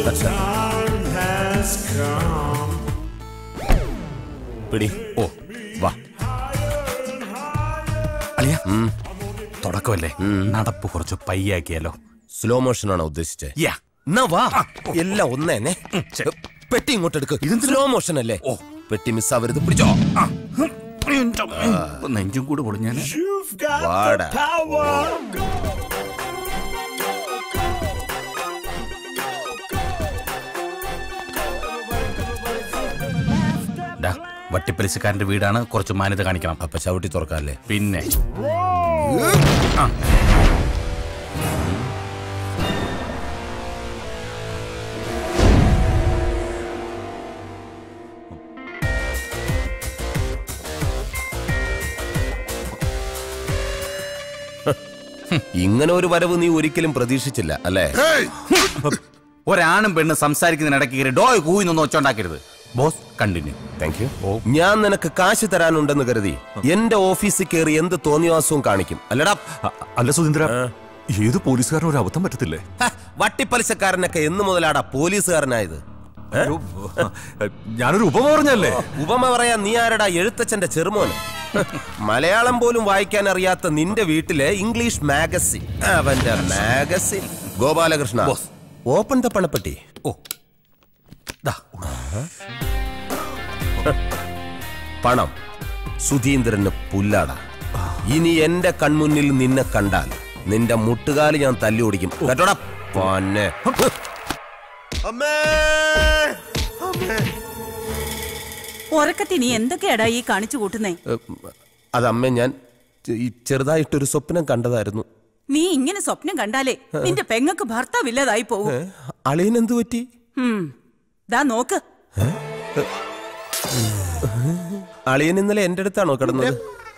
പിടി ഓ വാ അളിയ തുടക്കമല്ലേ നടപ്പ് കുറച്ച് പയ്യാക്കിയാലോ സ്ലോ മോഷൻ ആണോ ഉദ്ദേശിച്ചത് യാ എന്നാ വാ എല്ലാം ഒന്നേനെ പെട്ടി ഇങ്ങോട്ട് എടുക്ക് ഇത് സ്ലോ മോഷൻ അല്ലേ ഓ. പെട്ടി മിസ്സാവരുത് പിടിച്ചോ നെഞ്ചും കൂടെ പൊളിഞ്ഞാൽ വാടാ ഡാ വട്ടിപ്പലിശക്കാരന്റെ വീടാണ് കുറച്ച് മാന്യത കാണിക്കണം അപ്പൊ ചവിട്ടി തുറക്കാല്ലേ പിന്നെ ആ. ഇങ്ങനെ ഒരു വരവ് നീ ഒരിക്കലും പ്രതീക്ഷിച്ചില്ല അല്ലേ ഒരാണും പെണ്ണ് സംസാരിക്കുന്നതിനിടയ്ക്ക് കയറി ഡോയ് കൂയിന്നൊന്നും ഒച്ചുണ്ടാക്കരുത് ബോസ് കണ്ടിന്യൂ താങ്ക് യു ഞാൻ നിനക്ക് കാശ് തരാനുണ്ടെന്ന് കരുതി എന്റെ ഓഫീസിൽ കയറി എന്ത് തോന്നിവാസവും കാണിക്കും അല്ലടാ അ- അല്ല സുധീന്ദ്ര ഏത് പോലീസുകാരനും ഒരു അബദ്ധം പറ്റത്തില്ലേ ഹ, വട്ടിപ്പലിശക്കാരനൊക്കെ എന്ന് മുതലാടാ പോലീസുകാരനായത് ഒരു, ഞാനൊരു ഉപമ പറഞ്ഞല്ലേ ഉപമ പറയാൻ നീ ആരടാ എഴുത്തച്ഛന്റെ ചെറുമോന് മലയാളം പോലും വായിക്കാൻ അറിയാത്ത നിന്റെ വീട്ടിലെ ഇംഗ്ലീഷ് മാഗസിൻ അവന്റെ മാഗസിൻ ഗോപാലകൃഷ്ണ ഓപ്പൺ ദ പണപ്പെട്ടി ഓ ദാ പണം സുധീന്ദ്രന് പുല്ലാടാ ഇനി എന്റെ കൺമുന്നിൽ നിന്നെ കണ്ടാൽ നിന്റെ മുട്ടുകാല് ഞാൻ തല്ലി ഓടിക്കും കേട്ടോടാ പൊന്നെ ഉറക്കത്തി നീ എന്തൊക്കെയാടാ ഈ കാണിച്ചു കൂട്ടുന്നേ അതമ്മ ഞാൻ ഈ ചെറുതായിട്ടൊരു സ്വപ്നം കണ്ടതായിരുന്നു നീ ഇങ്ങനെ സ്വപ്നം കണ്ടാലേ നിന്റെ പെങ്ങക്ക് ഭർത്താവില്ലതായി പോകും അളിയൻ എന്തു പറ്റി ഉം. ദാ നോക്ക് അളിയൻ ഇന്നലെ എന്റെ അടുത്താണോ കിടന്നത്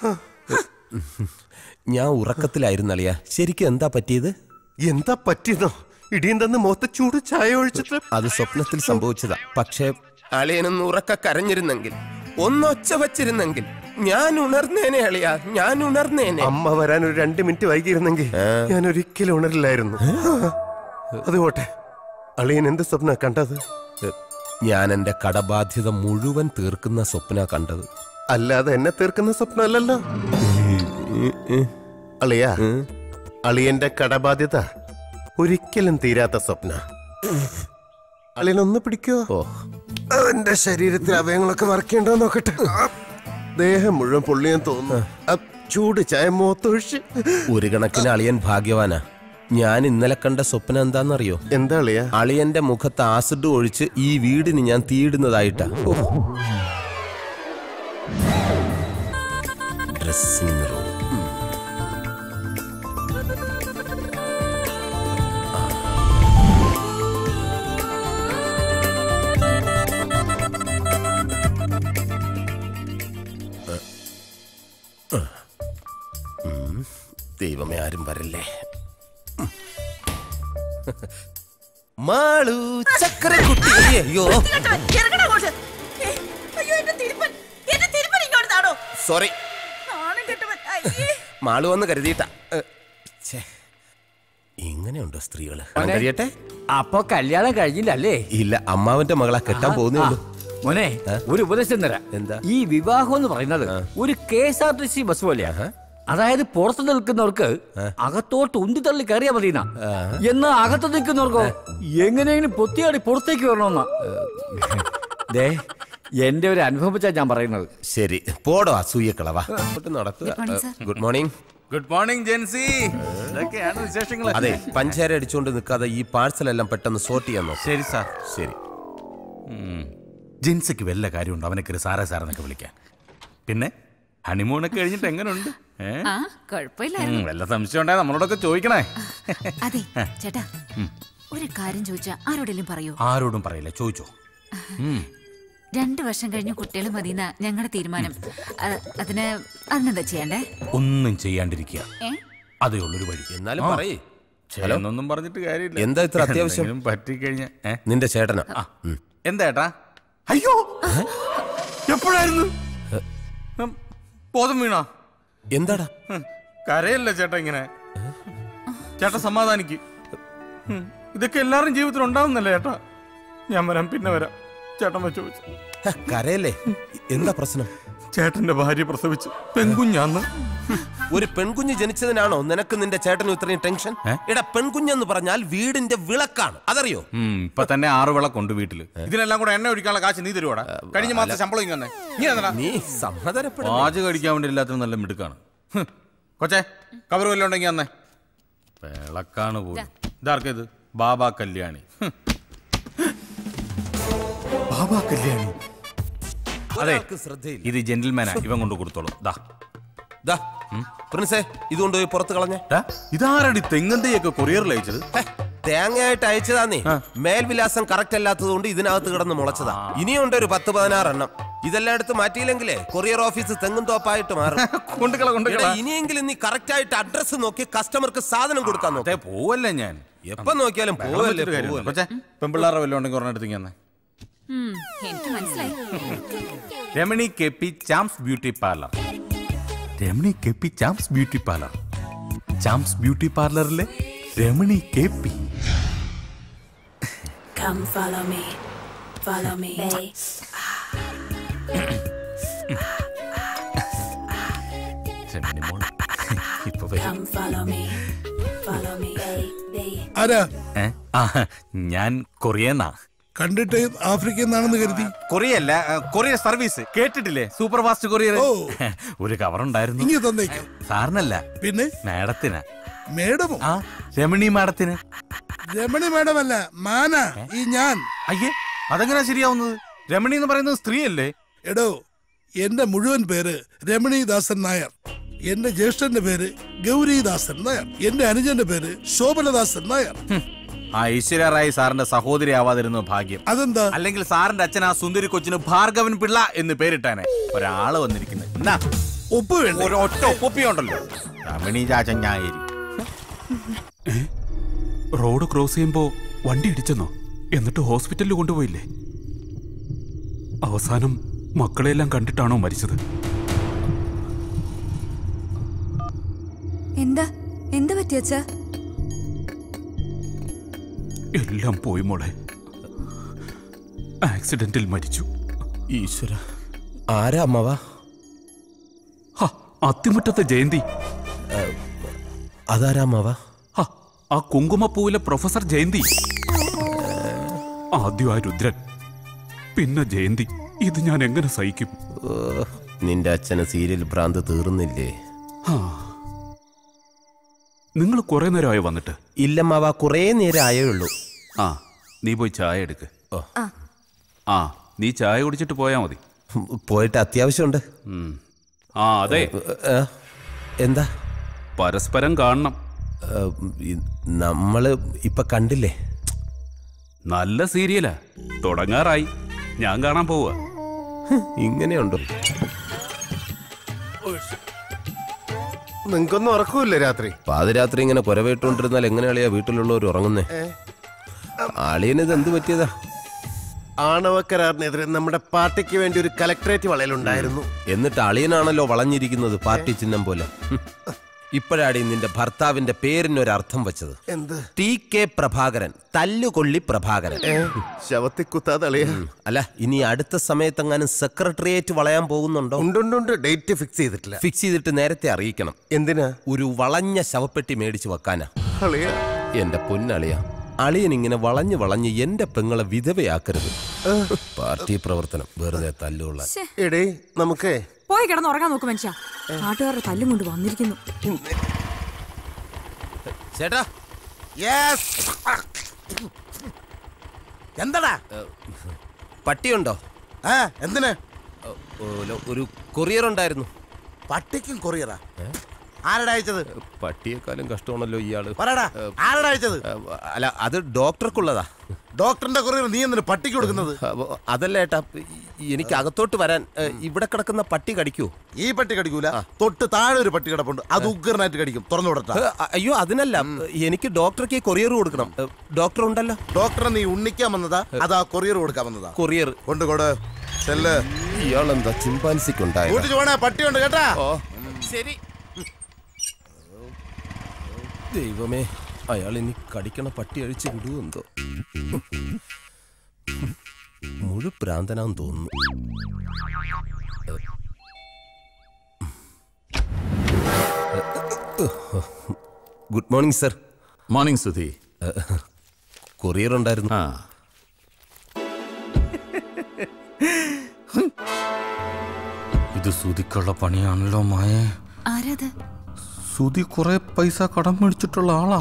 ഞാൻ ഉറക്കത്തിലായിരുന്നു അളിയ ശരിക്കും എന്താ പറ്റിയത് എന്താ പറ്റിയതോ ഇടിയും തന്ന് മുഖത്ത് ചൂട് ചായ ഒഴിച്ചിട്ട് അത് സ്വപ്നത്തിൽ സംഭവിച്ചതാ പക്ഷേ അളിയനൊന്ന് ഉറക്ക കരഞ്ഞിരുന്നെങ്കിൽ ഒന്നൊച്ച വച്ചിരുന്നെങ്കിൽ ഞാൻ ഉണർന്നേനെ അളിയ ഞാൻ ഉണർന്നേനെ അമ്മ വരാൻ ഒരു രണ്ട് മിനിറ്റ് വൈകിയിരുന്നെങ്കിൽ ഞാൻ ഒരിക്കലും ഉണരില്ലായിരുന്നു അത് പോട്ടെ അളിയൻ എന്ത് സ്വപ്ന കണ്ടത് ഞാൻ എന്റെ കടബാധ്യത മുഴുവൻ തീർക്കുന്ന സ്വപ്ന കണ്ടത് അല്ലാതെ എന്നെ തീർക്കുന്ന സ്വപ്നമല്ലല്ലോ അളിയ അളിയന്റെ കടബാധ്യത ഒരിക്കലും തീരാത്ത സ്വപ്ന അളിയനൊന്ന് പിടിക്കോ ഓ അവന്റെ ശരീരത്തിൽ അവയങ്ങളൊക്കെ വറക്കേണ്ടോ നോക്കട്ടെ ദേഹം മുഴുവൻ പൊള്ളിയാൻ തോന്നുന്നു ആ ചൂട് ചായ മുഖത്തൊഴിച്ച് ഒരു കണക്കിന് അളിയൻ ഭാഗ്യവാനാ ഞാൻ ഇന്നലെ കണ്ട സ്വപ്നം എന്താണെന്നറിയോ എന്താ അളിയ അളിയന്റെ മുഖത്ത് ആസിഡ് ഒഴിച്ച് ഈ വീടിന് ഞാൻ തീയിടുന്നതായിട്ടാ ഓ. ഡ്രസ്സിംഗ് റൂം ദൈവമേ ആരും വരല്ലേ മാളു ചക്കരക്കുട്ടി അയ്യോ ഇറങ്ങടാ അങ്ങോട്ട്. ഏ, അയ്യോ, എന്റെ തിരുപ്പൻ. എന്റെ തിരുപ്പൻ ഇങ്ങോട്ട് താടോ. സോറി നാണം കെട്ടവൻ. അയ്യേ. മാളു വന്ന് കരുതിയിട്ട ഇങ്ങനെയുണ്ടോ സ്ത്രീകള് കഴിയട്ടെ അപ്പൊ കല്യാണം കഴിഞ്ഞില്ലല്ലേ ഇല്ല അമ്മാവന്റെ മകളെ കെട്ടാൻ പോകുന്നേ ഉള്ളൂ മോനെ ഒരു ഉപദേശം തരാം എന്താ? ഈ വിവാഹം എന്ന് പറയുന്നത് ഒരു K S R T C bus പോലെയാ അതായത് പുറത്ത് നിൽക്കുന്നവർക്ക് അകത്തോട്ട് ഉന്തി തള്ളി കയറിയാ മതി എന്നാ അകത്ത് നിൽക്കുന്നവർക്കോ എങ്ങനെയെങ്കിലും പൊത്തിയാടി പുറത്തേക്ക് വരണമെന്നാ ദേ എന്റെ ഒരു അനുഭവം വെച്ചാ ഞാൻ പറയുന്നത് ശരി പോടോ അസൂയക്കളവാ നടക്കുക good morning good morning Jency ഇതൊക്കെയാണ് വിശേഷങ്ങൾ അതെ പഞ്ചാര അടിച്ചുകൊണ്ട് നിൽക്കാതെ ഈ പാഴ്സൽ എല്ലാം പെട്ടെന്ന് സോർട്ട് ചെയ്യാൻ നോക്ക് ശരി സാർ ശരി ജിൻസിക്ക് വല്ല കാര്യമുണ്ടോ അവനെ കയറി സാറേ സാറെന്നൊക്കെ വിളിക്കാൻ പിന്നെ ഹണിമൂണൊക്കെ കഴിഞ്ഞിട്ട് എങ്ങനെയുണ്ട് ഏ? ആ കുഴപ്പമില്ലായിരുന്നു ഉം, വല്ല സംശയം ഉണ്ടായ നമ്മളോടൊക്കെ ചോദിക്കണേ അതെ ചേട്ടാ ഒരു കാര്യം ചോദിച്ചാ ആരോടെങ്കിലും പറയൂ ആരോടും പറയില്ല ചോദിച്ചോ ഉം. രണ്ടു വർഷം കഴിഞ്ഞ് കുട്ടികൾ മതിയെന്ന ഞങ്ങളുടെ തീരുമാനം അ- അതിന് അതിനെന്താ ചെയ്യണ്ടേ ഒന്നും ചെയ്യാണ്ടിരിക്കുക ഏ അതേ ഉള്ളൊരു വഴി എന്നാലും ആ. പറയ് ചെയ്യുന്നൊന്നും പറഞ്ഞിട്ട് കാര്യമില്ല എന്താ ഇത്ര അത്യാവശ്യം? എന്തെങ്കിലും പറ്റിക്കഴിഞ്ഞ ഏ? നിന്റെ ചേട്ടനാ ആ. എന്താ ഏട്ടാ അയ്യോ എപ്പോഴായിരുന്നു ഉം, ബോധം വീണോ എന്താടാ ഉം, കരയല്ല ചേട്ടാ ഇങ്ങനെ ചേട്ടാ സമാധാനിക്ക് ഉം, ഇതൊക്കെ എല്ലാവരും ജീവിതത്തിൽ ഉണ്ടാവുന്നല്ലേ ചേട്ടാ ഞാൻ വരാം പിന്നെ വരാം ചേട്ടൻ വെച്ച് വെച്ച് ഹ, കരയല്ലേ എന്താ പ്രശ്നം ചേട്ടന്റെ ഭാര്യ പ്രസവിച്ചു പെൺകുഞ്ഞാന്ന് ഒരു പെൺകുഞ്ഞ് ജനിച്ചതിനാണോ നിനക്ക് നിന്റെ ചേട്ടനും ഇത്രയും ടെൻഷൻ ഏ? എടാ പെൺകുഞ്ഞെന്ന് പറഞ്ഞാൽ വീടിന്റെ വിളക്കാണ് അതറിയോ ഉം, ഇപ്പൊ തന്നെ ആറ് വിളക്കുണ്ട് വീട്ടില് ഇതിനെല്ലാം കൂടെ എണ്ണ ഒഴിക്കാനുള്ള കാശ് നീ തരുവാടാ കഴിഞ്ഞ മാസം ശമ്പളം ഇങ്ങനെ നീ തന്നെടാ. നീ സമ്മതരപ്പെടും പാചകം അടിക്കാൻ വേണ്ടി എല്ലാത്തിനും നല്ല മിടുക്കാണ് ഹ്. കൊച്ചേ കവർ വല്ലതും ഉണ്ടെങ്കിൽ അന്നേ വിളക്കാണ് പോലും ഇതാർക്കേത് ബാബാ കല്യാണി ഹ്. ബാബാ കല്യാണി അതെ ഒരാൾക്ക് ശ്രദ്ധയില്ല ഇത് ജെന്റിൽമാനാ ഇവൻ കൊണ്ട് കൊടുത്തോളൂ ദാ ദാ, പ്രിൻസേ ഇതുകൊണ്ട് പോയി പുറത്ത് കളഞ്ഞേ ടാ, ഇതാരടി തെങ്ങന്തയൊക്കെ കൊറിയറിൽ അയച്ചത് ഹെ, തേങ്ങയായിട്ട് അയച്ചതാന്നേ മേൽവിലാസം കറക്റ്റ് അല്ലാത്തതുകൊണ്ട് ഇതിനകത്ത് കിടന്ന് മുളച്ചതാ ഇനിയുണ്ട് ഒരു പത്ത് പതിനാറെണ്ണം ഇതെല്ലാം എടുത്ത് മാറ്റിയില്ലെങ്കിലേ കൊറിയർ ഓഫീസ് തെങ്ങും തോപ്പായിട്ട് മാറും കൊണ്ടുകള കൊണ്ടുകള എടാ, ഇനിയെങ്കിലും നീ കറക്റ്റ് ആയിട്ട് അഡ്രസ് നോക്കി കസ്റ്റമർക്ക് സാധനം കൊടുക്കാൻ നോക്ക് അതെ പോവല്ലേ ഞാൻ എപ്പം നോക്കിയാലും വെള്ളം പോവല്ലേ വെച്ചിട്ട് കാര്യമില്ല. പോവല്ലേ. കൊച്ചേ പെമ്പിള്ളാറെ വല്ലതും ഉണ്ടെങ്കിൽ ഒരെണ്ണം എടുത്തിങ്ങി തന്നെ ഉം, എനിക്ക് മനസ്സിലായി Ramani K P charms beauty parlour Ramani K P charms beauty parlour charms beauty പാർലറിലെ Ramani K P Come follow me. Follow me. Bay. Ramani മോൾ ഇപ്പൊ വരും Come follow me. Follow me. Bay. Bay. ആരാ ഏ? ആ, ഞാൻ കൊറിയന്നാ കണ്ടിട്ട് ആഫ്രിക്കയിൽ നിന്നാണെന്ന് കരുതി കൊറിയല്ല ആ, കൊറിയർ സർവീസ് കേട്ടിട്ടില്ലേ സൂപ്പർ ഫാസ്റ്റ് കൊറിയർ ഓ. ഒരു കവർ ഉണ്ടായിരുന്നു ഇങ്ങി തന്നേക്ക് സാറിനല്ല പിന്നെ മാഡത്തിന് മേഡമോ ആ രമണി മാഡത്തിന് രമണി മേഡമല്ല മാന ഈ ഞാൻ അയ്യേ അതെങ്ങനെയാ ശരിയാവുന്നത് രമണി എന്ന് പറയുന്നത് സ്ത്രീയല്ലേ എടോ എന്റെ മുഴുവൻ പേര് രമണീദാസൻ നായർ എന്റെ ജ്യേഷ്ഠന്റെ പേര് ഗൗരീദാസൻ നായർ എന്റെ അനുജന്റെ പേര് ശോഭനദാസൻ നായർ ഹും. ആ ഐശ്വര്യ റായ് സാറിന്റെ സഹോദരി ആവാതിരുന്നു ഭാഗ്യം അതെന്താ അല്ലെങ്കിൽ സാറിന്റെ അച്ഛൻ ആ സുന്ദരി കൊച്ചിന് ഭാർഗവൻ പിള്ള എന്ന് പേരിട്ടാനെ ഒരാള് വന്നിരിക്കുന്നത് എന്നാ ഒപ്പ് വേണ്ട ഒരു ഒറ്റ ഒപ്പൊപ്പിയുണ്ടല്ലോ രമണി ചാച്ചൻ ഞായരി റോഡ് ക്രോസ് ചെയ്യുമ്പോ വണ്ടി ഇടിച്ചെന്നോ എന്നിട്ട് ഹോസ്പിറ്റലിൽ കൊണ്ടുപോയില്ലേ അവസാനം മക്കളെല്ലാം കണ്ടിട്ടാണോ മരിച്ചത് എന്താ എന്താ പറ്റിയച്ചാ എല്ലാം പോയി മോളെ ആക്സിഡന്റിൽ മരിച്ചു ഈശ്വര ആരാ അമ്മവാ ഹ, അത്തിമുറ്റത്തെ ജയന്തി അതാരാ അമ്മവാ ഹ, ആ കുങ്കുമപ്പൂവിലെ പ്രൊഫസർ ജയന്തി ആദ്യം ആ രുദ്രൻ പിന്നെ ജയന്തി ഇത് ഞാൻ എങ്ങനെ സഹിക്കും ഓ, നിന്റെ അച്ഛന് സീരിയൽ ഭ്രാന്ത് തീർന്നില്ലേ നിങ്ങൾ കുറെ നേരമായി വന്നിട്ട് ഇല്ലമ്മാവ കുറേ നേരം ആയേ ഉള്ളൂ ആ നീ പോയി ചായ എടുക്ക് ഓ. ആ നീ ചായ കുടിച്ചിട്ട് പോയാ മതി പോയിട്ട് അത്യാവശ്യമുണ്ട് ഉം. ആ അതെ ഏ, എന്താ പരസ്പരം കാണണം ഏ, ഇ- നമ്മള് ഇപ്പൊ കണ്ടില്ലേ നല്ല സീരിയലാ തുടങ്ങാറായി ഞാൻ കാണാൻ പോവുക ഇങ്ങനെയുണ്ടോ നിങ്ങൾക്കൊന്നും ഉറക്കൂല്ലേ രാത്രി പാതിരാത്രി ഇങ്ങനെ കുരവേട്ടുകൊണ്ടിരുന്നാൽ എങ്ങനെയാളിയാ വീട്ടിലുള്ളവർ ഉറങ്ങുന്നേ ആളിയന് ഇത് എന്ത് പറ്റിയതാ ആണവക്കരാറിനെതിരെ നമ്മുടെ പാർട്ടിക്ക് വേണ്ടി ഒരു കലക്ടറേറ്റ് വളയലുണ്ടായിരുന്നു എന്നിട്ട് അളിയനാണല്ലോ വളഞ്ഞിരിക്കുന്നത് പാർട്ടി ചിഹ്നം പോലെ ഹും. ഇപ്പോഴാടി നിന്റെ ഭർത്താവിന്റെ പേരിനൊരർത്ഥം വെച്ചത് എന്ത് ടി കെ പ്രഭാകരൻ തല്ലുകൊള്ളി പ്രഭാകരൻ ഏ ശവത്തി കുത്താതെ അളിയ അല്ല ഇനി അടുത്ത സമയത്തെങ്ങാനും സെക്രട്ടേറിയറ്റ് വളയാൻ പോകുന്നുണ്ടോ ഉണ്ടുണ്ടുണ്ട് ഡേറ്റ് ഫിക്സ് ചെയ്തിട്ടില്ല ഫിക്സ് ചെയ്തിട്ട് നേരത്തെ അറിയിക്കണം എന്തിനാ ഒരു വളഞ്ഞ ശവപ്പെട്ടി മേടിച്ചു വെക്കാനാ അളിയ എന്റെ പൊന്നളിയ അളിയൻ ഇങ്ങനെ വളഞ്ഞു വളഞ്ഞ് എന്റെ പെങ്ങളെ വിധവയാക്കരുത് പാർട്ടി പ്രവർത്തനം വെറുതെ തല്ലുള്ള എടേ നമുക്കേ പോയി കിടന്ന് ഉറങ്ങാൻ നോക്കും മനുഷ്യ നാട്ടുകാരുടെ തല്ലും കൊണ്ട് വന്നിരിക്കുന്നു ചേട്ടാ എന്താടാ പട്ടിയുണ്ടോ ആ എന്തിനാ ഓ, ഒരു കൊറിയർ ഉണ്ടായിരുന്നു പട്ടിക്കും കൊറിയറാ ആരടാ അയച്ചത് പട്ടിയെക്കാളും കഷ്ടമാണല്ലോ ഇയാള് പറയടാ ആരടാ അയച്ചത് ഏ, അല്ല അത് ഡോക്ടർക്കുള്ളതാ ഡോക്ടറിന്റെ കൊറിയർ നീ എന്തിനു പട്ടിക്ക് കൊടുക്കുന്നത് അപ്പൊ അതല്ല ഏട്ടാ ഈ- എനിക്ക് അകത്തോട്ട് വരാൻ ഏ, ഇവിടെ കിടക്കുന്ന പട്ടി കടിക്കൂ ഈ പട്ടി കടിക്കൂല തൊട്ട് താഴെ ഒരു പട്ടി കിടപ്പുണ്ട് അത് ഉഗ്രനായിട്ട് കടിക്കും തുറന്നു വിടട്ടാ ഏ, അ- അയ്യോ അതിനല്ല എനിക്ക് ഡോക്ടർക്ക് കൊറിയർ കൊടുക്കണം ഏ, ഡോക്ടർ ഉണ്ടല്ലോ ഡോക്ടറെ നീ ഉണ്ണിക്കാൻ വന്നതാ അതാ കൊറിയർ കൊടുക്കാൻ വന്നതാ കൊറിയർ കൊണ്ടുകൊട് ചെല്ല് ഇയാളെന്താ ചിമ്പാൻസിക്കുണ്ടായ കൂട്ടിച്ചു പോണേ പട്ടിയുണ്ട് കേട്ടാ ശരി ദൈവമേ അയാൾ ഇനി കടിക്കണ പട്ടി അഴിച്ചു വിടുവോ എന്തോ ഫുൾ പ്രാന്തനാന്ന് തോന്നുന്നു good morning sir morning Sudhi courier ഉണ്ടായിരുന്നു ആ ഇത് സുതിക്കുള്ള പണിയാണല്ലോ മായ ആരാത് സുതി കുറെ പൈസ കടം മേടിച്ചിട്ടുള്ള ആളാ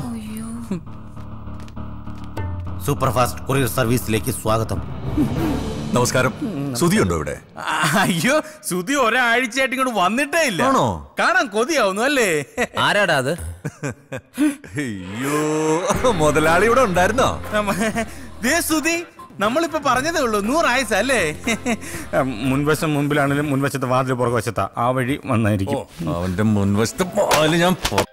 സൂപ്പർ ഫാസ്റ്റ് കൊറിയർ സർവീസിലേക്ക് സ്വാഗതം നമസ്കാരം സുധി ഉണ്ടോ ഇവിടെ അയ്യോ സുതി ഒരാഴ്ചയായിട്ട് ഇങ്ങോട്ട് വന്നിട്ടേ ഇല്ല ആണോ? കാണാൻ കൊതിയാവുന്നു അല്ലേ ആരാടാ അത് അയ്യോ മുതലാളി ഇവിടെ ഉണ്ടായിരുന്നോ ദേ സുതി നമ്മളിപ്പോ പറഞ്ഞതേ ഉള്ളൂ നൂറായസ അല്ലേ മുൻവശം മുൻപിലാണെങ്കിലും മുൻവശത്ത് വാതിൽ പുറകുവശത്താ ആ വഴി വന്നായിരിക്കും അവന്റെ മുൻവശത്ത് പാല് ഞാൻ പൊ-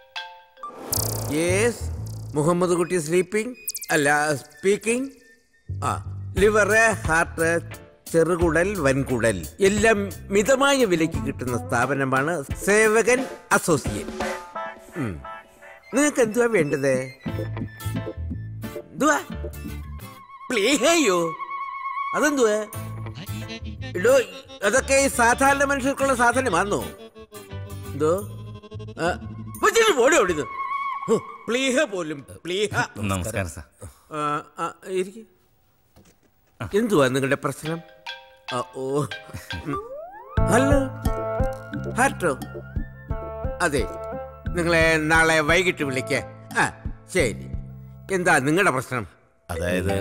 യെസ് മുഹമ്മദ് കുട്ടി സ്ലീപ്പിംഗ് അല്ല സ്പീക്കിംഗ് ആ ലിവറ് ഹാർട്ട് ചെറുകുടൽ വൻകുടൽ എല്ലാം മിതമായ വിലയ്ക്ക് കിട്ടുന്ന സ്ഥാപനമാണ് സേവകൻ അസോസിയേറ്റ് ഉം. നിങ്ങൾക്ക് എന്തുവാ വേണ്ടത് എന്തുവാ പ്ലീഹയോ അതെന്തുവാ ഇടോ അതൊക്കെ ഈ സാധാരണ മനുഷ്യർക്കുള്ള സാധനമാണോ എന്തോ ആ, വെച്ചിട്ട് പോടി ഓടിത് പ്ലീഹ പോലും പ്ലീഹ നമസ്കാരം സാർ ആ, ആ, ഇരിക്ക്. എന്തുവാ നിങ്ങളുടെ പ്രശ്നം ആ, ഓ ഉം. ഹലോ ഹാർട്ടോ അതെ നിങ്ങളെ നാളെ വൈകിട്ട് വിളിക്ക ആ ശരി എന്താ നിങ്ങളുടെ പ്രശ്നം അതായത്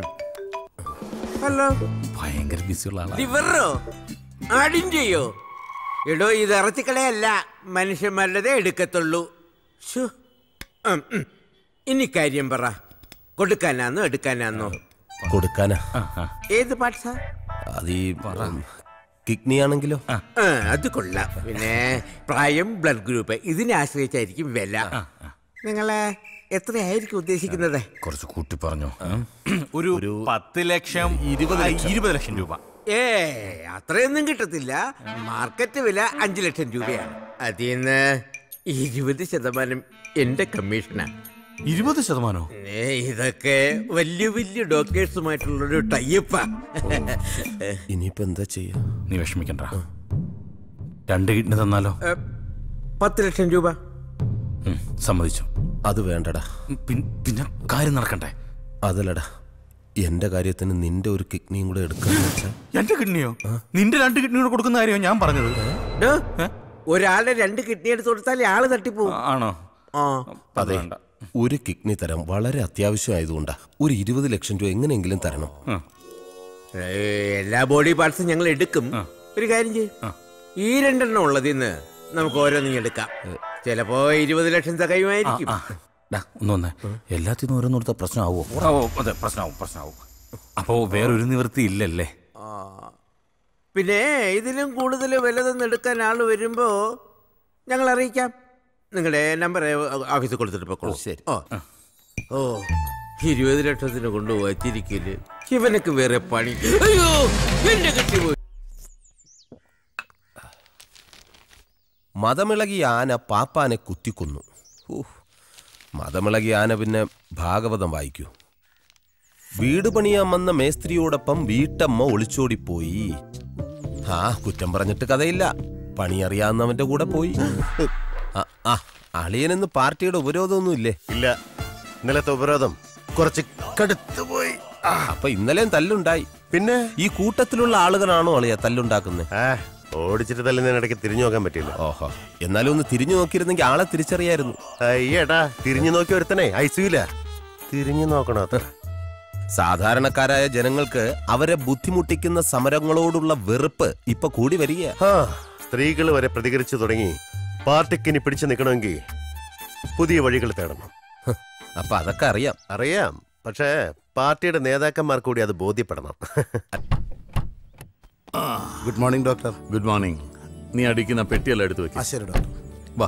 ഹലോ ഭയങ്കര ബിസിയുള്ള ആളാ ലിവറോ ആടിൻ്റെയോ എടോ ഇത് ഇറച്ചിക്കടയല്ല മനുഷ്യന്മാരുടേതേ എടുക്കത്തുള്ളൂ ശ്ശോ. ഉം, ഉം. ഇനി കാര്യം പറ കൊടുക്കാനാന്നോ എടുക്കാനാന്നോ കൊടുക്കാനാ ഏത് പാട്സാ അത് ഈ കിഡ്നി ആണെങ്കിലോ ആ, അത് കൊള്ളാം പിന്നെ പ്രായം ബ്ലഡ് ഗ്രൂപ്പ് ഇതിനെ ആശ്രയിച്ചായിരിക്കും വില നിങ്ങളെ എത്രയായിരിക്കും ഉദ്ദേശിക്കുന്നത് കുറച്ച് കൂട്ടി പറഞ്ഞു ഒരു പത്ത് ലക്ഷം ഇരുപത് ഇരുപത് ലക്ഷം രൂപ ഏ അത്രയൊന്നും കിട്ടത്തില്ല മാർക്കറ്റ് വില അഞ്ചു ലക്ഷം രൂപയാണ് അതിൽ നിന്ന് ഇരുപത് ശതമാനം എന്റെ കമ്മീഷനാ ഇരുപത് ശതമാനോ ഏ, ഇതൊക്കെ വലിയ വലിയ ഡോക്ടേഴ്സുമായിട്ടുള്ളൊരു ടൈപ്പാ ഇനിയിപ്പോ എന്താ ചെയ്യാ നീ വിഷമിക്കണ്ട രണ്ട് കിഡ്നി തന്നാലോ ഏ, പത്ത് ലക്ഷം രൂപ ഉം, സമ്മതിച്ചു അത് വേണ്ടടാ പിൻ- പിന്നെ കാര്യം നടക്കണ്ടേ അതല്ലടാ എന്റെ കാര്യത്തിന് നിന്റെ ഒരു കിഡ്നിയും കൂടെ എടുക്കാന്ന് വെച്ചാ എന്റെ കിഡ്നിയോ നിന്റെ രണ്ട് കിഡ്നി കൂടെ കൊടുക്കുന്ന കാര്യമോ ഞാൻ പറഞ്ഞത് ഡോ, ഒരാളുടെ രണ്ട് കിഡ്നി എടുത്ത് കൊടുത്താൽ ആള് തട്ടിപ്പോവും ആണോ ആ അത് വേണ്ട ഒരു കിഡ്നി തരം വളരെ അത്യാവശ്യമായതുകൊണ്ടാ ഒരു ഇരുപത് ലക്ഷം രൂപ എങ്ങനെയെങ്കിലും തരണം ഏ, എല്ലാ ബോഡി പാർട്സും ഞങ്ങൾ എടുക്കും ഒരു കാര്യം ചെയ്യും ഈ രണ്ടെണ്ണം ഉള്ളതിന്ന് നമുക്ക് ഓരോന്നും എടുക്കാം ചിലപ്പോ ഇരുപത് ലക്ഷം തികയുമായിരിക്കും ഡാ, ഒന്ന് വന്നേ എല്ലാത്തിനും ഓരോന്ന് കൊടുത്ത പ്രശ്നമാവോ ഓ അതെ പ്രശ്നമാവും പ്രശ്നമാവും അപ്പോ വേറൊരു നിവൃത്തി ഇല്ലല്ലേ ആ. പിന്നെ ഇതിലും കൂടുതൽ വലുതെന്ന് എടുക്കാൻ ആള് വരുമ്പോ ഞങ്ങൾ അറിയിക്കാം നിങ്ങളുടെ നമ്പർ ഓഫീസിൽ കൊടുത്തിട്ട് പൊക്കോളൂ ശരി. ഓ ഓ ഇരുപത് ലക്ഷത്തിന് കൊണ്ടുപോയി തിരിക്കല് ഇവനക്ക് വേറെ പണി അയ്യോ എന്റെ കെട്ടിപ്പോയി മതമിളകിയ ആന പാപ്പാനെ കുത്തിക്കൊന്നു ഊഹ്. മതമിളകിയ ആന പിന്നെ ഭാഗവതം വായിക്കൂ വീട് പണിയാൻ വന്ന മേസ്ത്രിയോടൊപ്പം വീട്ടമ്മ ഒളിച്ചോടിപ്പോയി ആ കുറ്റം പറഞ്ഞിട്ട് കഥയില്ല പണി അറിയാവുന്നവന്റെ കൂടെ പോയി ആ, ആ അളിയനെന്ന് പാർട്ടിയുടെ ഉപരോധമൊന്നും ഇല്ലേ ഇല്ല ഇന്നലത്തെ ഉപരോധം കുറച്ച് കടുത്തു പോയി അപ്പൊ ഇന്നലെയും തല്ലുണ്ടായി പിന്നെ ഈ കൂട്ടത്തിലുള്ള ആളുകളാണോ അളിയ തല്ലുണ്ടാക്കുന്നത് ആ ഓടിച്ചിട്ട് തല്ലുന്നതിനിടയ്ക്ക് തിരിഞ്ഞു നോക്കാൻ പറ്റില്ല ഓഹോ എന്നാലും ഒന്ന് തിരിഞ്ഞു നോക്കിയിരുന്നെങ്കിൽ ആളെ തിരിച്ചറിയായിരുന്നു അയ്യേടാ തിരിഞ്ഞു നോക്കി ഒരുത്തനെ ഐസിയില്ല തിരിഞ്ഞു നോക്കണോ അത്ര സാധാരണക്കാരായ ജനങ്ങൾക്ക് അവരെ ബുദ്ധിമുട്ടിക്കുന്ന സമരങ്ങളോടുള്ള വെറുപ്പ് ഇപ്പൊ കൂടി വരിക ആ സ്ത്രീകൾ വരെ പ്രതികരിച്ചു തുടങ്ങി പാർട്ടിക്ക് ഇനി പിടിച്ചു നിൽക്കണമെങ്കിൽ പുതിയ വഴികൾ തേടണം അപ്പൊ അതൊക്കെ അറിയാം അറിയാം പക്ഷേ പാർട്ടിയുടെ നേതാക്കന്മാർ കൂടി അത് ബോധ്യപ്പെടണം good morning doctor good morning നീ അടിക്കുന്ന പെട്ടിയെല്ലാം എടുത്തു വെക്കും ശരി ഡോക്ടർ വാ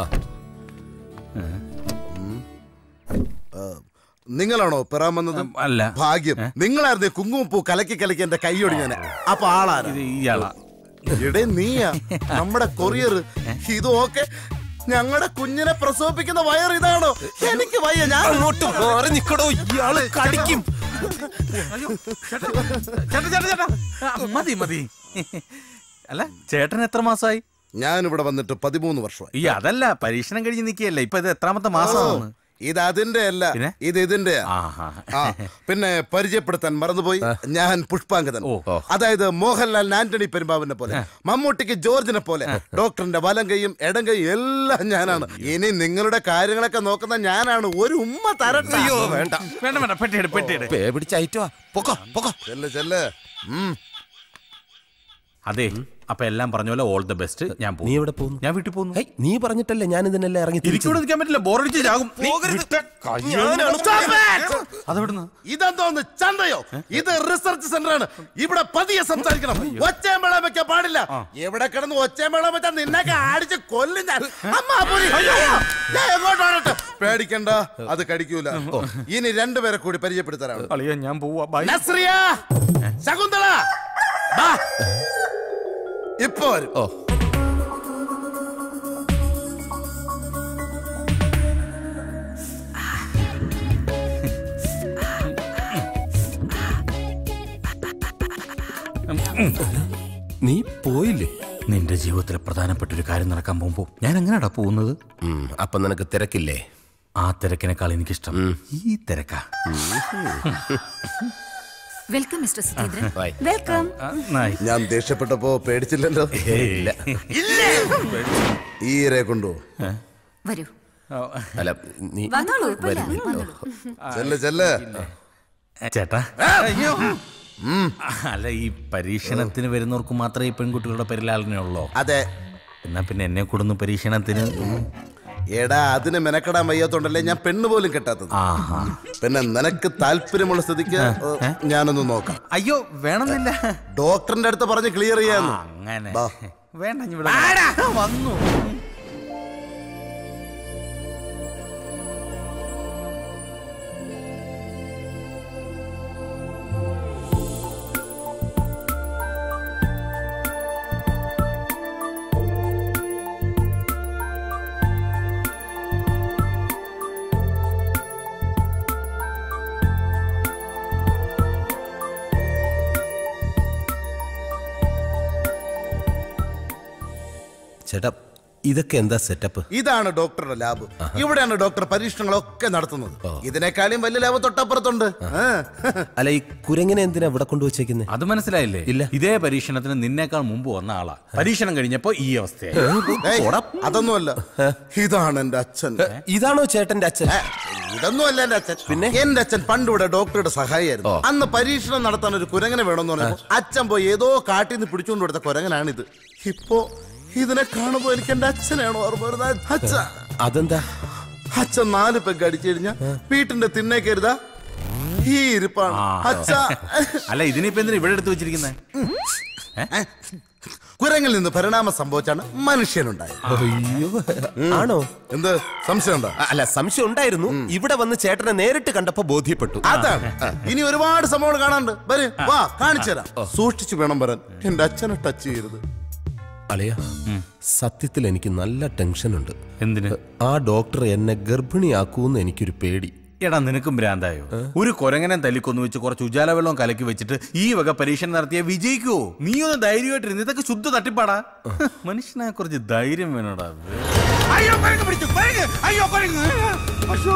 നിങ്ങളാണോ പെറാൻ വന്നത് അല്ല ഭാഗ്യം നിങ്ങളായിരുന്നു ഈ കുങ്കുമപ്പൂ കലക്കി കലക്കി എന്റെ കൈയൊടിഞ്ഞാന് അപ്പൊ ആളാരാ ഇത് ഇയാളാ ഇടേ നീയാ നമ്മുടെ കൊറിയർ ഇത് ഓക്കെ ഞങ്ങളുടെ കുഞ്ഞിനെ പ്രസവിപ്പിക്കുന്ന വയർ ഇതാണോ എനിക്ക് വയ്യ ഞാൻ അങ്ങോട്ട് മാറി നിക്കടോ ഇയാള് കടിക്കും അയ്യോ ചേട്ടാ ചേട്ടാ ചേട്ടാ ചേട്ടാ ആ, മതി മതി അല്ല ചേട്ടൻ എത്ര മാസമായി ഞാൻ ഇവിടെ വന്നിട്ട് പതിമൂന്ന് വർഷമായി ഈ അതല്ല പരീക്ഷണം കഴിഞ്ഞ് നിൽക്കുകയല്ല ഇപ്പൊ ഇത് എത്രാമത്തെ മാസമാണ് ഇത് അതിന്റെ അല്ല ഇത് ഇതിന്റെ പിന്നെ പരിചയപ്പെടുത്താൻ മറന്നുപോയി ഞാൻ പുഷ്പാങ്കതൻ അതായത് മോഹൻലാൽ ആന്റണി പെരുമ്പാവിനെ പോലെ മമ്മൂട്ടിക്ക് ജോർജിനെ പോലെ ഡോക്ടറിന്റെ വലം കൈയും ഇടം കൈയും എല്ലാം ഞാനാണ് ഇനി നിങ്ങളുടെ കാര്യങ്ങളൊക്കെ നോക്കുന്ന ഞാനാണ് ഒരു ഉമ്മ തരട്ടെ അയ്യോ, വേണ്ട. വേണ്ട വേണ്ട പെട്ടിയെടു പെട്ടിയെടു പേ പിടിച്ചയറ്റോ പൊക്കോ പൊക്കോ ചെല്ല് ചെല്ല് ഉം. അതെ അപ്പൊ എല്ലാം പറഞ്ഞ പോലെ ഓൾ ദ ബെസ്റ്റ് ഞാൻ നീ എവിടെ പോകുന്നു ഞാൻ വീട്ടിൽ പോകുന്നു നീ പറഞ്ഞിട്ടല്ലേ ഞാൻ ഇതിനെല്ലാം ഇറങ്ങി തിരിച്ചത്? എനിക്കൂടെ നിൽക്കാൻ പറ്റില്ല ബോറടിച്ച് ചാകും നീ വിട്ട കയ്യാണ്. Stop it! അതെവിടുന്ന് ഇതെന്തോന്ന് ചന്തയോ ഇത് റിസർച്ച് സെന്റർ ആണ് ഇവിടെ പതിയെ സംസാരിക്കണം ഒച്ചയും വെള്ളം വെക്കാൻ പാടില്ല എവിടെ കിടന്ന് ഒച്ചയും വെള്ളം വെച്ചാൽ നിന്നൊക്കെ അടിച്ച് കൊല്ലും ഞാൻ അമ്മ പുലി. ഞാൻ എങ്ങോട്ട് ഓടട്ടെ? പേടിക്കണ്ട അത് കടിക്കൂല ഓ, ഇനി രണ്ടുപേരെ കൂടി പരിചയപ്പെടുത്തരാണ് അളിയ ഞാൻ പോവാ ബൈ നസ്രിയ ശകുന്തള ബാ. ഇപ്പൊ വരും ഓ നീ പോയില്ലേ നിന്റെ ജീവിതത്തിലെ പ്രധാനപ്പെട്ട ഒരു കാര്യം നടക്കാൻ പോകുമ്പോ ഞാൻ എങ്ങനെയാടാ പോകുന്നത് ഉം, അപ്പൊ നിനക്ക് തിരക്കില്ലേ ആ തിരക്കിനേക്കാൾ എനിക്കിഷ്ടം ഈ തിരക്കാ welcome mister Sudheendran Bye. Welcome ഞാൻ ദേഷ്യപ്പെട്ടപ്പോ പേടിച്ചില്ലല്ലോ ഇല്ല ഈരെ കൊണ്ടു വരൂ അല്ല നീ വന്നോളൂ കുഴപ്പമില്ല. വരും, വരും. വന്നോളൂ. ചെല്ല് ചെല്ല് ചേട്ടാ അയ്യോ അല്ല ഈ പരീക്ഷണത്തിന് വരുന്നവർക്ക് മാത്രമേ ഈ പെൺകുട്ടികളുടെ പരിലാളനയുള്ളൂ അതെ എന്നാ പിന്നെ എന്നെ കൂടുന്നു പരീക്ഷണത്തിന് എടാ അതിന് മെനക്കെടാൻ വയ്യാത്തോണ്ടല്ലേ ഞാൻ പെണ്ണ് പോലും കെട്ടാത്തത് ആഹാ പിന്നെ നിനക്ക് താല്പര്യമുള്ള സ്ഥിതിക്ക് ഏ, ഞാനൊന്ന് നോക്കാം അയ്യോ വേണമെന്നില്ല ഡോക്ടറിന്റെ അടുത്ത് പറഞ്ഞ് ക്ലിയർ ചെയ്യാന്ന് അങ്ങനെ ബാ. വേണ്ട ഇനി ഇവിടെ വന്നു ചേട്ടാ ഇതൊക്കെ എന്താ സെറ്റപ്പ് ഇതാണ് ഡോക്ടറുടെ ലാബ് ഇവിടെയാണ് ഡോക്ടർ പരീക്ഷണങ്ങളൊക്കെ നടത്തുന്നത് ഇതിനേക്കാളും വലിയ ലാബ് തൊട്ടപ്പുറത്തുണ്ട് ആ. അല്ല ഈ കുരങ്ങനെ എന്തിനാ ഇവിടെ കൊണ്ടുവച്ചേക്കുന്നത് അത് മനസ്സിലായില്ലേ ഇല്ല ഇതേ പരീക്ഷണത്തിന് നിന്നേക്കാൾ മുമ്പ് വന്ന ആളാ പരീക്ഷണം കഴിഞ്ഞപ്പോ ഈ അവസ്ഥയായി ഏയ്, അതൊന്നുമല്ല ഇതാണ് എന്റെ അച്ഛൻ ഇതാണോ ചേട്ടന്റെ അച്ഛൻ ഇതൊന്നുമല്ല എന്റെ അച്ഛൻ പിന്നെ എന്റെ അച്ഛൻ പണ്ട് ഇവിടെ ഡോക്ടറുടെ സഹായിയായിരുന്നു അന്ന് പരീക്ഷണം നടത്താൻ ഒരു കുരങ്ങനെ വേണമെന്ന് പറഞ്ഞപ്പോ അച്ഛൻ പോയി ഏതോ കാട്ടിൽ നിന്ന് പിടിച്ചുകൊണ്ട് കൊടുത്ത കുരങ്ങനാണിത് ഇപ്പോ ഇതിനെ കാണുമ്പോ എനിക്ക് എന്റെ അച്ഛനാണ് ഓർമ്മ വരുന്നത് അച്ഛ അതെന്താ അച്ഛൻ നാല് പെഗ് അടിച്ചു കഴിഞ്ഞാ വീട്ടിന്റെ തിണ്ണേ കരുതാ ഈ ഇരിപ്പാണ് അച്ഛ അല്ല ഇതിനിപ്പോ എന്തിനാ ഇവിടെ എടുത്ത് വെച്ചിരിക്കുന്നത് കുരങ്ങിൽ നിന്ന് പരിണാമം സംഭവിച്ചാണ് മനുഷ്യനുണ്ടായത് അയ്യോ ആണോ എന്ത് സംശയമുണ്ടോ അല്ല സംശയം ഉണ്ടായിരുന്നു ഇവിടെ വന്ന് ചേട്ടനെ നേരിട്ട് കണ്ടപ്പോ ബോധ്യപ്പെട്ടു അതാണ് ഇനി ഒരുപാട് സംഭവങ്ങൾ കാണാനുണ്ട് വര് വാ കാണിച്ചു തരാം സൂക്ഷിച്ചു വേണം വരാൻ എന്റെ അച്ഛനെ ടച്ച് ചെയ്യരുത് അളിയ സത്യത്തിൽ എനിക്ക് നല്ല ടെൻഷൻ ഉണ്ട് എന്തിന് ആ ഡോക്ടർ എന്നെ ഗർഭിണിയാക്കൂന്ന് എനിക്കൊരു പേടി എടാ നിനക്കും ഭ്രാന്തായോ ഒരു കൊരങ്ങനെ തല്ലിക്കൊന്നു വെച്ച് കുറച്ച് ഉജാല വെള്ളം കലക്കി വെച്ചിട്ട് ഈ വക പരീക്ഷണം നടത്തിയ വിജയിക്കുവോ നീ ഒന്ന് ധൈര്യമായിട്ടിരുന്ന് ഇതൊക്കെ ശുദ്ധ തട്ടിപ്പാടാ മനുഷ്യനെ കുറച്ച് ധൈര്യം വേണോടാ അയ്യോ കുരങ്ങ് പിടിച്ചു കുരങ്ങ് അയ്യോ കുരങ്ങ് അയ്യോ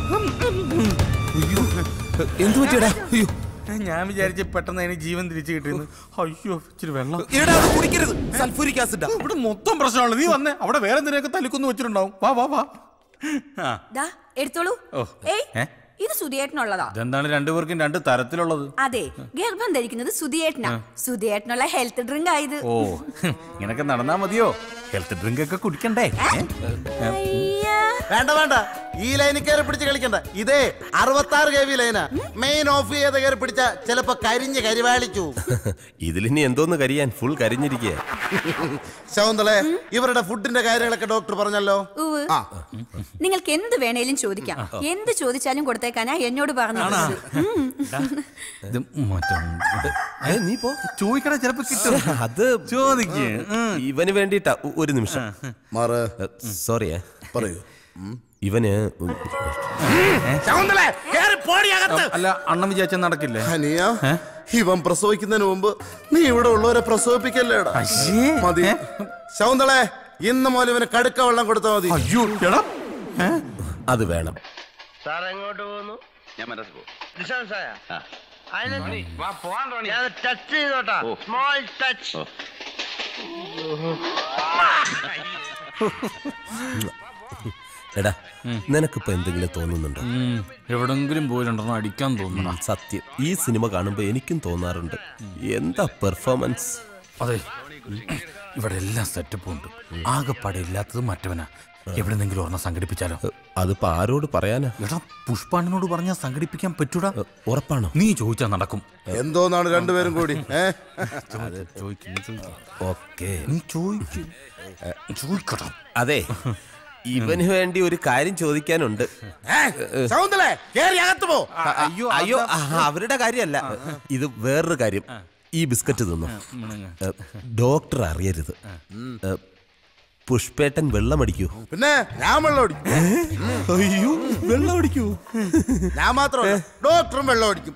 എന്തു പറ്റിയടാ അയ്യോ ഞാൻ വിചാരിച്ച് പെട്ടെന്ന് അതിന് ജീവൻ തിരിച്ചു കിട്ടിയെന്ന് അയ്യോ ഇച്ചിരി വെള്ളം എടാ അത് കുടിക്കരുത് സൾഫൂരിക് ആസിഡാ ഇവിടെ മൊത്തം പ്രശ്നമാണ് നീ വന്നേ അവിടെ വേറെ എന്തിനൊക്കെ തല്ലിക്കൊന്നു വെച്ചിട്ടുണ്ടാവും വാ വാ വാ ആ ദാ എടുത്തോളൂ ഓ ഏയ് ഏ ഇത് സുധിയേട്ടനുള്ളതാ ഇതെന്താണ് രണ്ടുപേർക്കും രണ്ട് തരത്തിലുള്ളത് അതെ ഗർഭം ധരിക്കുന്നത് സുധിയേട്ടനാ സുധിയേട്ടനുള്ള ഹെൽത്ത് ഡ്രിങ്ക് ആയത് ഓ ഇങ്ങനൊക്കെ നടന്നാ മതിയോ ഹെൽത്ത് ഡ്രിങ്ക് ഒക്കെ കുടിക്കണ്ടേ ഏ? വേണ്ട വേണ്ട ഈ ലൈനിൽ കയറി പിടിച്ച് കളിക്കണ്ട ഇതേ അറുപത്തി ആറ് കെ വി ലൈനാ മെയിൻ ഓഫ് ചെയ്ത് കയറി പിടിച്ച ചിലപ്പോ കരിഞ്ഞ് കരിവാളിച്ചു ഇതിലിനി എന്തോന്ന് കരിയാൻ ഫുൾ കരിഞ്ഞിരിക്കുക ശകുന്തളെ ഇവരുടെ ഫുഡിന്റെ കാര്യങ്ങളൊക്കെ ഡോക്ടർ പറഞ്ഞല്ലോ ഉവ്വ്. ആ നിങ്ങൾക്ക് എന്ത് വേണേലും ചോദിക്കാം എന്ത് ചോദിച്ചാലും കൊടുത്തേക്കാനാ എന്നോട് പറഞ്ഞത് ഉം. ഇത് മറ്റൊന്ന്. നീ പോ ചോദിക്കണ ചിലപ്പോ കിട്ടും അത് ചോദിക്ക് ഇവന് വേണ്ടിട്ടാ ഒ- ഒരു നിമിഷം മാറ് സോറി പറയൂ ഇവന് ശകുന്തളേ, കേറി പോടി അകത്ത്. അല്ല അണ്ണൻ വിചാരിച്ച നടക്കില്ലേ അനിയ ഇവൻ പ്രസവിക്കുന്നതിന് മുമ്പ് നീ ഇവിടെ ഉള്ളവരെ പ്രസവിപ്പിക്കല്ലേടാ മതി ശകുന്തളെ ഇന്ന് മുതൽ ഇവന് കടുക്ക വെള്ളം കൊടുത്താൽ മതി അയ്യോ എടാ അത് വേണം സാർ എങ്ങോട്ട് പോകുന്നു ഞാൻ മനസ്സിൽ പോകും ഡിസ്റ്റൻസായ ഞാൻ ടച്ച് ചെയ്തോട്ടാ സ്മോൾ ടച്ച് എടാ നിനക്കിപ്പോ എന്തെങ്കിലും തോന്നുന്നുണ്ടോ എവിടെങ്കിലും പോയി രണ്ടെണ്ണം അടിക്കാൻ തോന്നുന്നു സത്യം ഈ സിനിമ കാണുമ്പോ എനിക്കും തോന്നാറുണ്ട് എന്താ പെർഫോമൻസ് അതെ ഇവിടെ എല്ലാം സെറ്റപ്പും ഉണ്ട് ആകെപ്പാടെ ഇല്ലാത്തത് മറ്റവനാ എവിടെന്നെങ്കിലും ഒരെണ്ണം സംഘടിപ്പിച്ചാലോ അതിപ്പോ ആരോട് പറയാനാ എടാ പുഷ്പാണ്ണനോട് പറഞ്ഞാൽ സംഘടിപ്പിക്കാൻ പറ്റൂടാ ഉറപ്പാണോ നീ ചോദിച്ചാൽ നടക്കും എന്തോന്നാണ് രണ്ടുപേരും കൂടി ഏ ഓക്കെ നീ ചോദിക്കും ചോദിക്കട്ടോ അതെ ഇവന് വേണ്ടി ഒരു കാര്യം ചോദിക്കാനുണ്ട് ശകുന്തളെ കേറി അകത്ത് പോ അയ്യോ അയ്യോ ആ, അവരുടെ കാര്യമല്ല ഇത് വേറൊരു കാര്യം ഈ ബിസ്ക്കറ്റ് തിന്നു ഡോക്ടർ അറിയരുത് ഏ, പുഷ്പേട്ടൻ വെള്ളമടിക്കൂ പിന്നെ ഞാൻ വെള്ളം അടിക്കും അയ്യോ വെള്ളം അടിക്കൂ ഞാൻ മാത്രമല്ല ഡോക്ടറും വെള്ളം അടിക്കും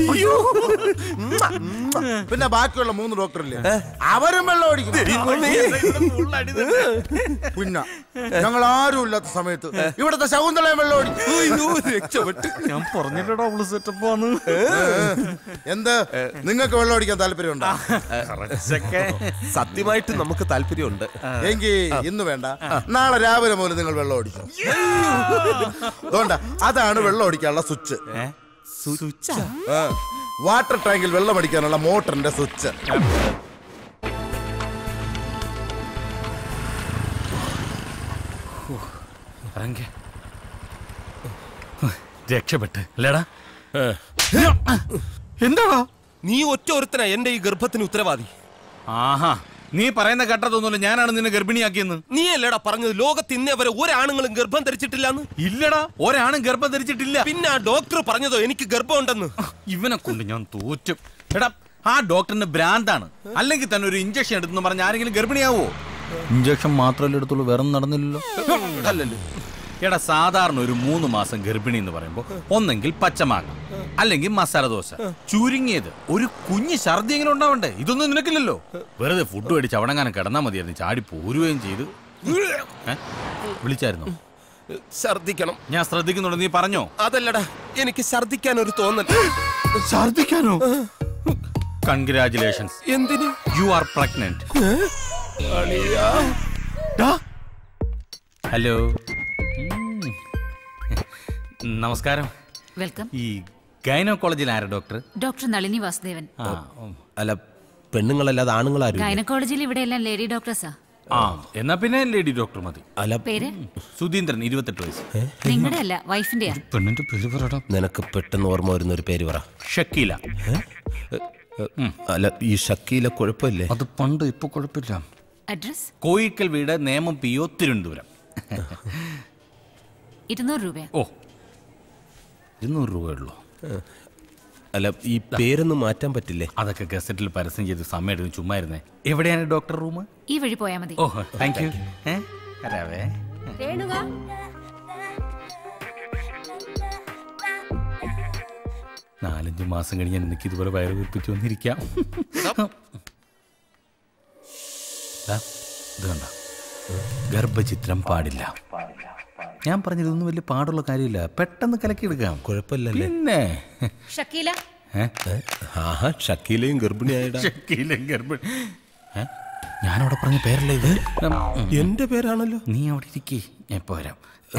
പിന്നെ ബാക്കിയുള്ള മൂന്ന് ഡോക്ടറില്ലേ അവരും വെള്ളം അടിക്കും പിന്നെ ഞങ്ങൾ ആരും ഇല്ലാത്ത സമയത്ത് ഇവിടുത്തെ ശകുന്തളയും വെള്ളം അടിക്കും ഞാൻ പറഞ്ഞില്ലടാ അവള് സെറ്റപ്പ് ആണ് എന്ത് നിങ്ങൾക്ക് വെള്ളം അടിക്കാൻ താല്പര്യമുണ്ടോ സത്യമായിട്ട് നമുക്ക് താല്പര്യമുണ്ട് എങ്കിൽ ഇന്ന് വേണ്ട നാളെ രാവിലെ മുതൽ നിങ്ങൾ വെള്ളം അടിക്കും അതുകൊണ്ടാ അതാണ് വെള്ളം അടിക്കാനുള്ള സ്വിച്ച് വാട്ടർ ടാങ്കിൽ വെള്ളം അടിക്കാനുള്ള മോട്ടറിന്റെ സ്വിച്ച് ഇറങ്ങി രക്ഷപ്പെട്ട് അല്ലേടാ എന്താടാ നീ ഒറ്റ ഒരുത്തനാ എന്റെ ഈ ഗർഭത്തിന് ഉത്തരവാദി ആഹാ നീ പറയുന്ന കേട്ടതൊന്നുമില്ല ഞാനാണ് നിന്നെ ഗർഭിണിയാക്കിയെന്ന് നീ അല്ലേടാ പറഞ്ഞത് ലോകത്ത് ഇന്നേ വരെ ഒരാണുങ്ങളും ഗർഭം ധരിച്ചിട്ടില്ലെന്ന് ഇല്ലടാ ഒരാണും ഗർഭം ധരിച്ചിട്ടില്ല പിന്നെ ആ ഡോക്ടർ പറഞ്ഞതോ എനിക്ക് ഗർഭമുണ്ടെന്ന് ഇവനെ കൊണ്ട് ഞാൻ തോറ്റും എടാ ആ ഡോക്ടറിന് ഭ്രാന്താണ് അല്ലെങ്കിൽ തന്നെ ഒരു ഇഞ്ചക്ഷൻ എടുത്തെന്ന് പറഞ്ഞ ആരെങ്കിലും ഗർഭിണിയാവോ ഇഞ്ചക്ഷൻ മാത്രമല്ലേ എടുത്തുള്ളൂ വേറെ ഒന്നും നടന്നില്ലല്ലോ അല്ലല്ലോ എടാ സാധാരണ ഒരു മൂന്ന് മാസം ഗർഭിണി എന്ന് പറയുമ്പോൾ ഒന്നെങ്കിൽ പച്ചമാങ്ങ അല്ലെങ്കിൽ മസാല ദോശ ചുരുങ്ങിയത് ഒരു കുഞ്ഞ് ഛർദിയെങ്കിലും ഉണ്ടാവണ്ടേ ഇതൊന്നും നിനക്കില്ലല്ലോ വെറുതെ ഫുഡ് മേടിച്ച് അവിടെങ്ങാനും കിടന്നാൽ മതിയായിരുന്നു ചാടി പോരുകയും ചെയ്ത് ഏ? വിളിച്ചായിരുന്നോ ഛർദിക്കണം ഞാൻ ശ്രദ്ധിക്കുന്നുണ്ട് നീ പറഞ്ഞോ അതല്ലടാ എനിക്ക് ഛർദിക്കാൻ ഒരു തോന്നൽ ഛർദിക്കാനോ കൺഗ്രാചുലേഷൻസ് എന്തിന് യു ആർ പ്രഗ്നന്റ് ഹലോ നമസ്കാരം വെൽക്കം ഈ ഗൈനോക്കോളജിൽ ആരാ ഡോക്ടർ ഡോക്ടർ നളിനി വാസുദേവൻ ആ ഉം. അല്ല പെണ്ണുങ്ങളല്ലാതെ ആണുങ്ങളാരും ഗൈനക്കോളജിയിൽ ഇവിടെ എല്ലാം ലേഡി ഡോക്ടേഴ്സാ ആ എന്നാ പിന്നെ ലേഡി ഡോക്ടർ മതി അല്ല പേര് സുധീന്ദ്രൻ ഇരുപത്തെട്ട് വയസ്സ് നിങ്ങളുടെ അല്ല വൈഫിന്റെയാ പെണ്ണിന്റെ പേര് പറയടാ നിനക്ക് പെട്ടെന്ന് ഓർമ്മ വരുന്ന ഒരു പേര് പറ ഷക്കീല അല്ല ഈ ഷക്കീല കുഴപ്പമില്ലേ അത് പണ്ട് ഇപ്പൊ കുഴപ്പമില്ല അഡ്രസ് കോയിക്കൽ വീട് നേമം പി ഒ തിരുവനന്തപുരം ഇരുന്നൂറ് രൂപയാ ഓ ഇരുന്നൂറ് രൂപയുള്ളൂ അല്ല ഈ പേരൊന്നും മാറ്റാൻ പറ്റില്ലേ അതൊക്കെ ഗസറ്റിൽ പരസ്യം ചെയ്ത് സമയം എടുക്കും ചുമ്മാ ഇരുന്നേ എവിടെയാണ് ഡോക്ടർ റൂം ഈ വഴി പോയാ മതി ഓ താങ്ക് യു വരാവേ രേണുക നാലഞ്ച് മാസം കഴിഞ്ഞ് എനിക്ക് ഇതുപോലെ വയറ് വീർപ്പിച്ച് വന്നിരിക്കാം ദാ, ഇത് കണ്ട ഗർഭചിത്രം പാടില്ല ഞാൻ പറഞ്ഞത് ഇതൊന്നും വലിയ പാടുള്ള കാര്യമില്ല പെട്ടെന്ന് കലക്കിയെടുക്കാം കുഴപ്പമില്ലല്ലേ പിന്നെ ഷക്കീല ഏ? ആഹാ ഷക്കീലയും ഗർഭിണിയായിടാ ഷക്കീലയും ഗർഭിണി ഏ? ഞാനവിടെ പറഞ്ഞ പേരല്ലേ ഇത് എന്റെ പേരാണല്ലോ നീ അവിടെ ഇരിക്കേ ഞാൻ ഇപ്പൊ വരാം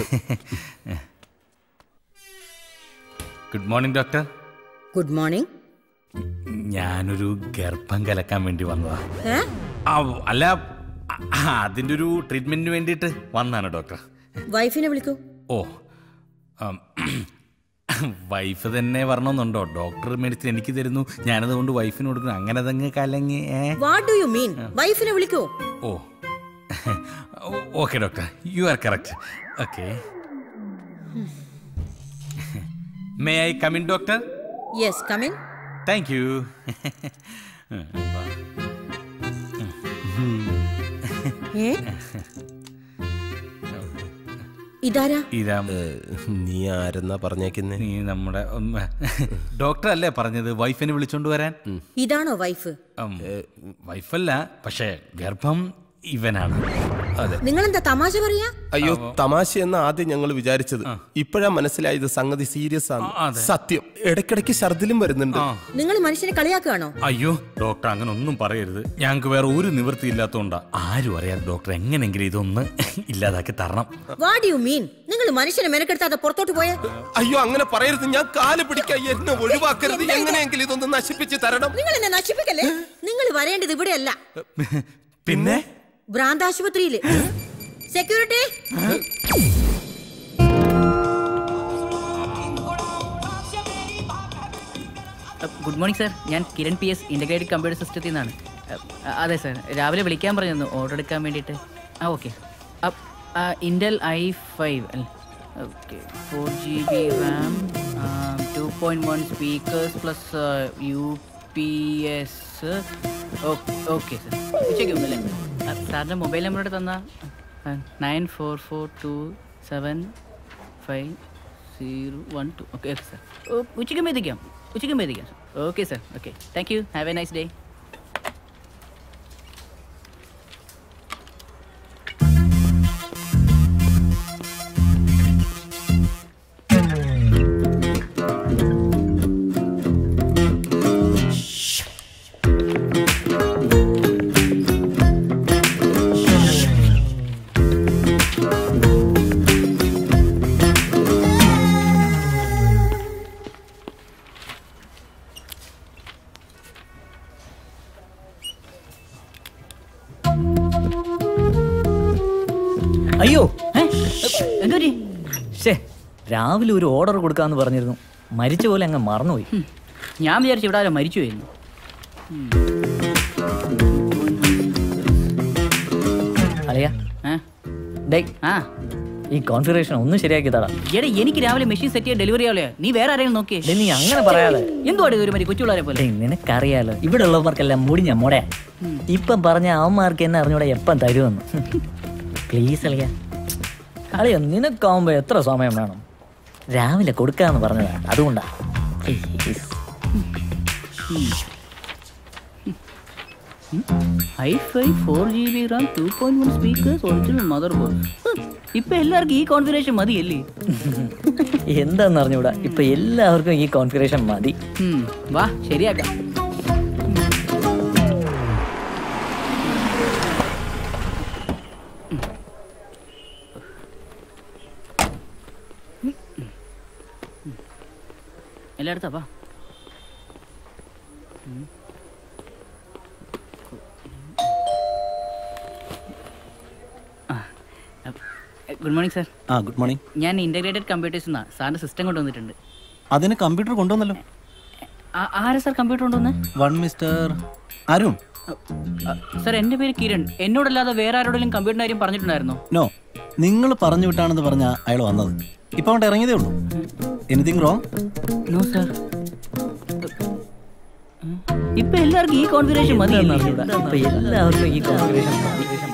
good morning doctor good morning ഞാനൊരു ഗർഭം കലക്കാൻ വേണ്ടി വന്നതാ ഏ? ആ, അല്ല ആ, അതിന്റെ ഒരു ട്രീറ്റ്മെന്റിന് വേണ്ടിയിട്ട് വന്നാണ് ഡോക്ടർ വൈഫിനെ വിളിക്കൂ ഓ ആം, വൈഫ് തന്നെ വരണമെന്നുണ്ടോ ഡോക്ടർ മെഡിസിൻ എനിക്ക് തരുന്നു ഞാനതുകൊണ്ട് വൈഫിന് കൊടുക്കുന്നു അങ്ങനെ അതങ്ങ് കലങ്ങി ഏ വാട്ട് ഡു യു മീൻ വൈഫിനെ വിളിക്കൂ oh okay doctor you are correct okay may I come in doctor yes come in thank you ഏ ഇതാരാ ഇതാ നീ ആരെന്നാ പറഞ്ഞേക്കുന്നേ നീ നമ്മുടെ ഡോക്ടർ അല്ലേ പറഞ്ഞത് വൈഫിനെ വിളിച്ചോണ്ട് വരാൻ ഇതാണോ വൈഫ് ഉം, വൈഫല്ല പക്ഷേ ഗർഭം ഇവനാണ് അതെ നിങ്ങളെന്താ തമാശ പറയാ അയ്യോ തമാശ എന്ന് ആദ്യം ഞങ്ങൾ വിചാരിച്ചത് ഇപ്പോഴാ മനസ്സിലായത് സംഗതി സീരിയസ് ആണ് അതെ. സത്യം ഇടയ്ക്കിടയ്ക്ക് ഛർദിലും വരുന്നുണ്ട് നിങ്ങൾ മനുഷ്യനെ കളിയാക്കുകയാണോ അയ്യോ ഡോക്ടർ അങ്ങനെ ഒന്നും പറയരുത് ഞങ്ങൾക്ക് വേറെ ഒരു നിവൃത്തി ഇല്ലാത്തതുകൊണ്ടാ ആരും അറിയാതെ ഡോക്ടർ എങ്ങനെങ്കിലും ഇതൊന്ന് ഇല്ലാതാക്കി തരണം വാട്ട് യു മീൻ നിങ്ങൾ മനുഷ്യനെ മെനക്കെടുത്താതെ പുറത്തോട്ട് പോയേ അയ്യോ അങ്ങനെ പറയരുത് ഞാൻ കാല് പിടിക്കാൻ എന്നെ ഒഴിവാക്കരുത് എങ്ങനെയെങ്കിലും ഇതൊന്ന് നശിപ്പിച്ച് തരണം നിങ്ങൾ എന്നെ നശിപ്പിക്കല്ലേ നിങ്ങൾ വരേണ്ടത് ഇവിടെയല്ല പിന്നെ ഭ്രാന്താശുപത്രിയില് സെക്യൂരിറ്റി ഗുഡ് മോർണിംഗ് സർ ഞാൻ Kiran P S integrated computer സിസ്റ്റത്തിൽ നിന്നാണ് അഹ് അതെ സർ രാവിലെ വിളിക്കാൻ പറഞ്ഞിരുന്നു ഓർഡർ എടുക്കാൻ വേണ്ടിയിട്ട് ആ ഓക്കെ ഇൻഡൽ ഐ ഫൈവ് അല്ലേ okay four G B RAM two point one speakers plus U P S okay sir ഉച്ചയ്ക്ക് മുമ്പല്ലേ സാറിൻ്റെ മൊബൈൽ നമ്പറോട് തന്ന nine four four two seven five zero one two okay okay sir ഉച്ചയ്ക്കും എത്തിക്കാം ഉച്ചയ്ക്കും എത്തിക്കാം sir okay sir okay thank you have a nice day അയ്യോ എന്തോരി ശേ രാവിലെ ഒരു ഓർഡർ കൊടുക്കാന്ന് പറഞ്ഞിരുന്നു മരിച്ച പോലെ അങ്ങ് മറന്നുപോയി ഞാൻ വിചാരിച്ചു ഇവിടെ ആരോ മരിച്ചു പോയിരുന്നു അളിയ ഡേയ് ഈ കോൺഫിഗറേഷൻ ഒന്ന് ശരിയാക്കി തടാ എടാ എനിക്ക് രാവിലെ മെഷീൻ സെറ്റ് ചെയ്യാൻ ഡെലിവറി ആവില്ലേ നീ വേറെ ആരെങ്കിലും നോക്കിയേ ഡേയ്, നീ അങ്ങനെ പറയാതെ. എന്തുവാണ് ഇത് ഒരു മതി കൊച്ചുപിള്ളേരെ പോലെ ഡേയ്, നിനക്കറിയാലോ ഇവിടെ ഉള്ളവർക്കെല്ലാം മുടിഞ്ഞ മോടെ ഇപ്പം പറഞ്ഞ അവന്മാർക്ക് എന്നെ അറിഞ്ഞൂടെ എപ്പം തരുമെന്ന് പ്ലീസ് അളിയ അളിയ നിനക്കാവുമ്പോ എത്ര സമയം വേണം രാവിലെ കൊടുക്കാന്ന് പറഞ്ഞതാ അതുകൊണ്ടാ Please. I five four G B RAM two point one speakers original motherboard ഇപ്പൊ എല്ലാവർക്കും ഈ കോൺഫിഗറേഷൻ മതിയല്ലേ എന്താന്ന് അറിഞ്ഞൂടാ ഇപ്പൊ എല്ലാവർക്കും ഈ കോൺഫിഗറേഷൻ മതി ഉം, വാ ശരിയാക്കാം എല്ലായിടത്താ വാ ഗുഡ് മോർണിംഗ് സാർ ആ ഗുഡ് മോർണിംഗ് ഞാൻ ഇന്റഗ്രേറ്റഡ് കമ്പ്യൂട്ടേഴ്സ് എന്നാ സാറിന്റെ സിസ്റ്റം കൊണ്ടുവന്നിട്ടുണ്ട് അതിന് കമ്പ്യൂട്ടർ കൊണ്ടുവന്നല്ലോ ആ- ആരാ സാർ കമ്പ്യൂട്ടർ കൊണ്ടുവന്നേ വൺ മിസ്റ്റർ അരുൺ സാർ എൻ്റെ പേര് കിരൺ എന്നോടല്ലാതെ വേറെ ആരോടെങ്കിലും കമ്പ്യൂട്ടറിന്റെ കാര്യം പറഞ്ഞിട്ടുണ്ടായിരുന്നോ നോ നിങ്ങൾ പറഞ്ഞു വിട്ടാണെന്ന് പറഞ്ഞ അയാൾ വന്നത് ഇപ്പൊ അങ്ങോട്ട് ഇറങ്ങിയതേ ഉള്ളൂ എനിത്തിങ് റോങ് നോ സാർ ഇപ്പൊ എല്ലാവർക്കും ഈ കോൺഫിഗറേഷൻ മതി ഇപ്പൊ എല്ലാവർക്കും ഈ കോൺഫിഗറേഷൻ മതി